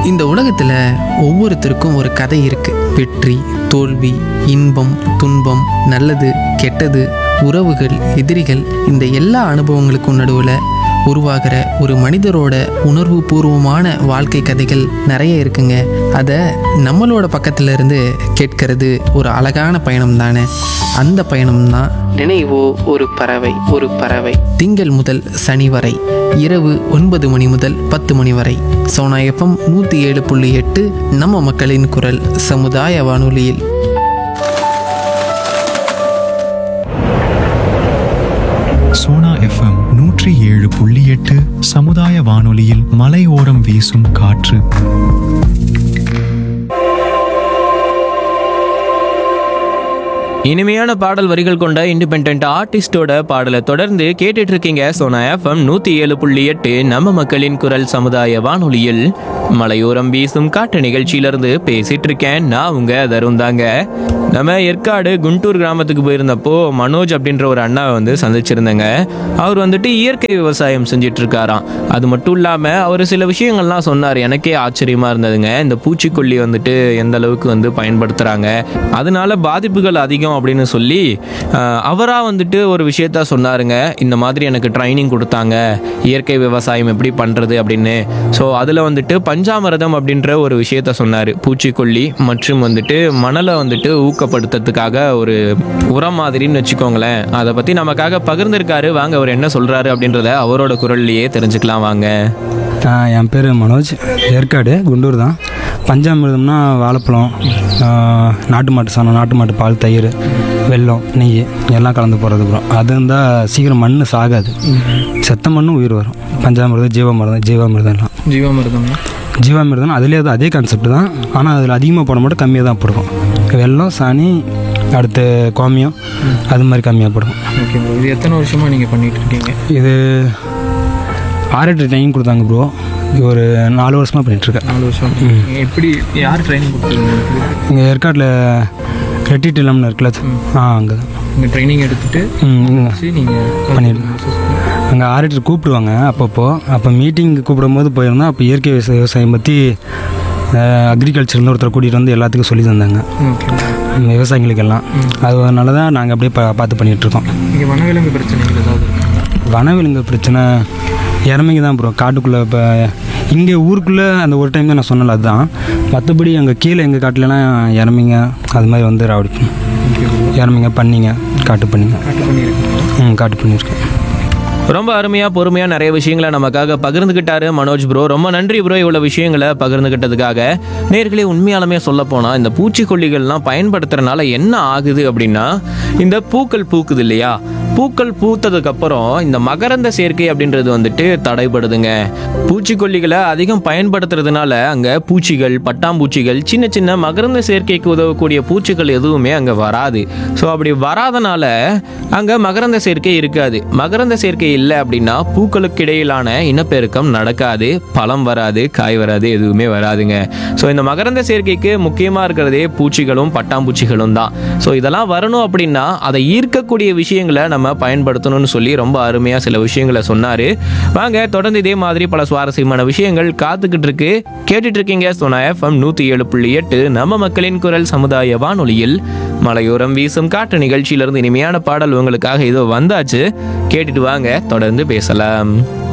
இந்த உலகத்தில் ஒவ்வொருத்தருக்கும் ஒரு கதை இருக்கு வெற்றி தோல்வி இன்பம் துன்பம் நல்லது கெட்டது உறவுகள் எதிரிகள் இந்த எல்லா அனுபவங்களுக்கும் நடுவில் உருவாகிற ஒரு மனிதரோட உணர்வு பூர்வமான வாழ்க்கை கதைகள் நிறைய இருக்குங்க அதை நம்மளோட பக்கத்துல இருந்து கேட்கறது ஒரு அழகான பயணம் தானே அந்த பயணம் தான் நினைவோ ஒரு பறவை ஒரு பறவை திங்கள் முதல் சனி வரை இரவு ஒன்பது மணி முதல் பத்து மணி வரை சோனா எஃப்எம் நூற்றி ஏழு புள்ளி எட்டு நம்ம மக்களின் குரல் சமுதாய வானொலியில் சோனா எஃப்எம் நூற்றி ஏழு புள்ளி எட்டு சமுதாய வானொலியில் மலையோரம் வீசும் காற்று இனிமையான பாடல் வரிகள் கொண்ட இண்டிபெண்ட் ஆர்டிஸ்டோட பாடலை தொடர்ந்து கேட்டுட்டு இருக்கீங்க சோனா எஃப்எம் நூத்தி ஏழு புள்ளி எட்டு நம்ம மக்களின் குரல் சமுதாய வானொலியில் மலையோரம் வீசும் காட்டு நிகழ்ச்சியிலிருந்து பேசிட்டு இருக்கேன் நான் உங்க தருண் தாங்க நம்ம ஏற்காடு குண்டூர் கிராமத்துக்கு போயிருந்தப்போ மனோஜ் அப்படின்ற ஒரு அண்ணாவை வந்து சந்திச்சிருந்தேங்க அவர் வந்துட்டு இயற்கை விவசாயம் செஞ்சுட்டு இருக்காராம் அது மட்டும் இல்லாம அவர் சில விஷயங்கள்லாம் சொன்னார் எனக்கே ஆச்சரியமா இருந்ததுங்க இந்த பூச்சிக்கொல்லி வந்துட்டு எந்த அளவுக்கு வந்து பயன்படுத்துறாங்க அதனால பாதிப்புகள் அதிகம் அப்படின்னு சொல்லி அஹ், அவரா வந்துட்டு ஒரு விஷயத்த சொன்னாருங்க இந்த மாதிரி எனக்கு ட்ரைனிங் கொடுத்தாங்க இயற்கை விவசாயம் எப்படி பண்றது அப்படின்னு ஸோ அதில் வந்துட்டு பஞ்சாமிரதம் அப்படின்ற ஒரு விஷயத்த சொன்னார் பூச்சிக்கொல்லி மற்றும் வந்துட்டு மணலை வந்துட்டு ஊக்கப்படுத்துறதுக்காக ஒரு உரம் மாதிரின்னு வச்சுக்கோங்களேன் அதை பற்றி நமக்காக பகிர்ந்திருக்காரு வாங்க அவர் என்ன சொல்றாரு அப்படின்றத அவரோட குரல்லையே தெரிஞ்சுக்கலாம் வாங்க ஆ, என் பேர் மனோஜ் ஏற்காடு குண்டூர் தான் பஞ்சாமிர்தம்னா வாழைப்பழம் ஆ, நாட்டு மாட்டு சாணம் நாட்டு மாட்டு பால் தயிர் வெல்லம் நெய் எல்லாம் கலந்து போடுறது ப்ரோ அது இருந்தால் சீக்கிரம் மண் சாகாது செத்த மண்ணும் உயிர் வரும் பஞ்சாமிர்தம் ஜீவாமிர்தம் ஜீவாமிர்தம்லாம் ஜீவாமிர்தம் ஜீவாமிர்தம் அதுலேயே தான் அதே கான்செப்ட் தான் ஆனால் அதில் அதிகமாக போட மாட்டோம் கம்மியாக தான் போடுவோம் வெல்லம் சாணி அடுத்து கோமியம் அது மாதிரி கம்மியாக போடுவோம் ஓகே ப்ரோ இது எத்தனை வருஷமா நீங்கள் பண்ணிட்டு இருக்கீங்க இது ஆர்எட்டு ட்ரைனிங் கொடுத்தாங்க ப்ரோ ஒரு நாலு வருஷமாக பண்ணிகிட்ருக்கேன் நாலு வருஷம் எப்படி யார் ட்ரைனிங் கொடுத்தீங்க இங்கே ஏற்காட்டில் ரெட்டி டிலம்னு இருக்குல்ல ஆ அங்கே தான் நீங்கள் ட்ரைனிங் எடுத்துட்டு ம் நீங்கள் பண்ணிடுறேன் அங்கே ஆடிட்டர் கூப்பிடுவாங்க அப்பப்போ அப்போ மீட்டிங் கூப்பிடும்போது போயிருந்தோம் அப்போ இயற்கை விவசாய விவசாயம் பற்றி அக்ரிகல்ச்சர்னு ஒருத்தர் கூட்டிகிட்டு வந்து எல்லாத்துக்கும் சொல்லி தந்தாங்க ஓகே ம், விவசாயிகளுக்கெல்லாம் அதனால தான் நாங்கள் அப்படியே பா பார்த்து பண்ணிகிட்ருக்கோம் இங்கே வனவிலங்கு பிரச்சனைகள் ஏதாவது இருக்கா வனவிலங்கு பிரச்சனை இறமைங்க தான் ப்ரோ காட்டுக்குள்ளே இப்போ இங்கே ஊருக்குள்ளே அந்த ஒரு டைம் தான் நான் சொன்னல அதுதான் மற்றபடி அங்கே கீழே எங்கள் காட்டுலலாம் இறமைங்க அது மாதிரி வந்து ராவடி இறமைங்க பண்ணிங்க காட்டு பண்ணிங்க காட்டு பண்ணியிருக்கீங்க ம் காட்டு பண்ணியிருக்கேன் ரொம்ப அருமையா பொறுமையா நிறைய விஷயங்களை நமக்காக பகிர்ந்துகிட்டாரு மனோஜ் ப்ரோ ரொம்ப நன்றி ப்ரோ இவ்வளவு விஷயங்களை பகிர்ந்துகிட்டதுக்காக நேர்களே உண்மையாலுமே சொல்ல போனா இந்த பூச்சிக்கொல்லிகள்லாம் பயன்படுத்துறதுனால என்ன ஆகுது அப்படின்னா இந்த பூக்கள் பூக்குது இல்லையா பூக்கள் பூத்ததுக்கு அப்புறம் இந்த மகரந்த சேர்க்கை அப்படின்றது வந்துட்டு தடைபடுதுங்க பூச்சிக்கொல்லிகளை அதிகம் பயன்படுத்துறதுனால அங்க பூச்சிகள் பட்டாம்பூச்சிகள் சின்ன சின்ன மகரந்த சேர்க்கைக்கு உதவக்கூடிய பூச்சிகள் எதுவுமே அங்க வராது ஸோ அப்படி வராதனால அங்க மகரந்த சேர்க்கை இருக்காது மகரந்த சேர்க்கை இல்லை அப்படின்னா பூக்களுக்கு இடையிலான இனப்பெருக்கம் நடக்காது பழம் வராது காய் வராது எதுவுமே வராதுங்க ஸோ இந்த மகரந்த சேர்க்கைக்கு முக்கியமாக இருக்கிறதே பூச்சிகளும் பட்டாம்பூச்சிகளும் தான் ஸோ இதெல்லாம் வரணும் அப்படின்னா அதை ஈர்க்கக்கூடிய விஷயங்களை நம்ம பயன்படுத்தணும்னு சொல்லி ரொம்ப அருமையாக சில விஷயங்களை சொன்னார் வாங்க தொடர்ந்து இதே மாதிரி பல சுவாரஸ்யமான விஷயங்கள் காத்துக்கிட்டு இருக்கு கேட்டுட்டு இருக்கீங்க சோனா எஃப்எம் நூற்றி ஏழு புள்ளி எட்டு நம்ம மக்களின் குரல் சமுதாய வானொலியில் மலையோரம் வீசும் காற்று நிகழ்ச்சியிலிருந்து இனிமையான பாடல் உங்களுக்காக இதோ வந்தாச்சு கேட்டுட்டு வாங்க தொடர்ந்து பேசலாம்